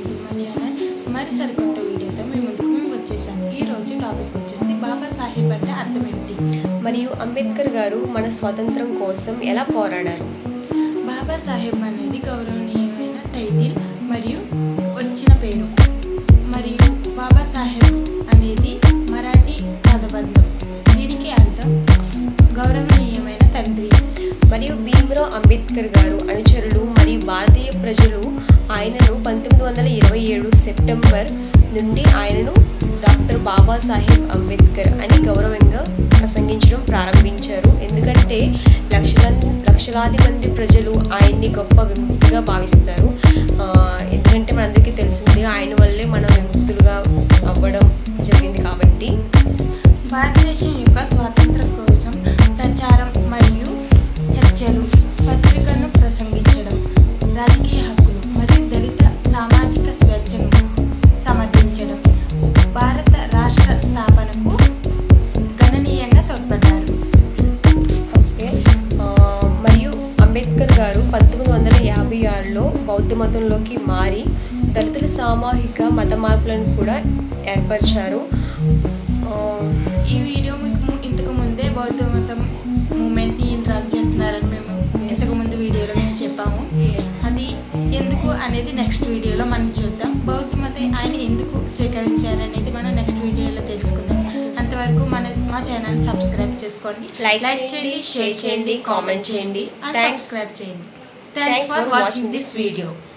Welcome to my channel మరి సరికొత్త వీడియోతో మేము ముందుకు మేము వచ్చేసాం ఈ రోజు టాపిక్ వచ్చేసి బాబా సాహెబ్ అంటే అర్థం ఏమిటి మరియు అంబేద్కర్ గారు మన స్వాతంత్రం కోసం ఎలా పోరాడారు బాబా సాహెబ్ అనేది గౌరవనీయమైన టైటిల్ మరియు వచ్చిన పేరు మరియు బాబా సాహెబ్ అనేది మరాఠీ పదబంధం దీనికి అర్థం గౌరవనీయమైన తండ్రి మరియు భీమ్రావ్ అంబేద్కర్ గారు అనుచరులు మరియు భారతీయ ప్రజలు ఆయనను పంతొమ్మిది వందల ఇరవై ఏడు సెప్టెంబర్ నుండి ఆయనను డాక్టర్ బాబాసాహెబ్ అంబేద్కర్ అని గౌరవంగా ప్రసంగించడం ప్రారంభించారు ఎందుకంటే లక్షల లక్షలాది మంది ప్రజలు ఆయన్ని గొప్ప విముక్తిగా భావిస్తారు ఆ, ఎందుకంటే మనందరికీ తెలిసిందే ఆయన వల్లే మనం విముక్తులుగా అవ్వడం జరిగింది కాబట్టి భారతదేశం యొక్క స్వాతంత్రం కోసం ప్రచారం మరియు చర్చలు పత్రికను ప్రసంగించడం రాజకీయ హక్కులు మరియు దళిత సామాజిక స్వేచ్ఛను సమర్థించడం భారత రాష్ట్ర స్థాపనకు గణనీయంగా తోడ్పడ్డారు ఓకే ఆ, మరియు అంబేద్కర్ గారు పంతొమ్మిది వందల యాభై ఆరులో బౌద్ధ మతంలోకి మారి దళితుల సామూహిక మత మార్పులను కూడా ఏర్పరిచారు ఆ, ఈ వీడియో మీకు ము- ఇంతకు ముందే బౌద్ధ మతం మూమెంట్ని రన్ చేస్తున్నారని మేము ఇంతకు ముందు వీడియోలో మేము చెప్పాము అది ఎందుకు అనేది నెక్స్ట్ వీడియోలో మనం చూద్దాం బౌద్ధ మతం ఆయన ఎందుకు స్వీకరించారనేది మనం నెక్స్ట్ వీడియోలో తెలుసుకుందాం అంతవరకు మన మా ఛానల్ సబ్స్క్రైబ్ చేసుకోండి Like చేయండి, share చేయండి, comment చేయండి. And Thanks. సబ్స్క్రైబ్ చేయండి Thanks for watching this video.